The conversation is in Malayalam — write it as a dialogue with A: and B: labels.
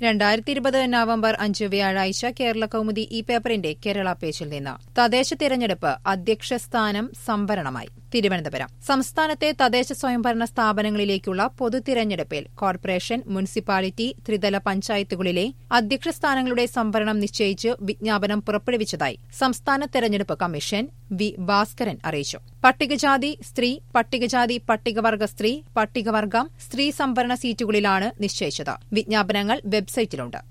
A: രണ്ടായിരത്തി ഇരുപത് നവംബർ അഞ്ച് വ്യാഴാഴ്ച കേരള കൗമുദി ഈ പേപ്പറിന്റെ കേരള പേജിൽ നിന്ന് തദ്ദേശ തിരഞ്ഞെടുപ്പ് അധ്യക്ഷ സ്ഥാനം സംവരണമായി തിരുവനന്തപുരം സംസ്ഥാനത്തെ തദ്ദേശ സ്വയംഭരണ സ്ഥാപനങ്ങളിലേക്കുള്ള പൊതു തിരഞ്ഞെടുപ്പിൽ കോർപ്പറേഷൻ മുനിസിപ്പാലിറ്റി ത്രിതല പഞ്ചായത്തുകളിലെ അധ്യക്ഷ സ്ഥാനങ്ങളുടെ സംവരണം നിശ്ചയിച്ച് വിജ്ഞാപനം പുറപ്പെടുവിച്ചതായി സംസ്ഥാന തെരഞ്ഞെടുപ്പ് കമ്മീഷൻ വി ഭാസ്കരൻ അറിയിച്ചു പട്ടികജാതി സ്ത്രീ പട്ടികജാതി പട്ടികവർഗ സ്ത്രീ പട്ടികവർഗം സ്ത്രീ സംവരണ സീറ്റുകളിലാണ് നിശ്ചയിച്ചത് വിജ്ഞാപനങ്ങൾ വെബ്സൈറ്റിലുണ്ട്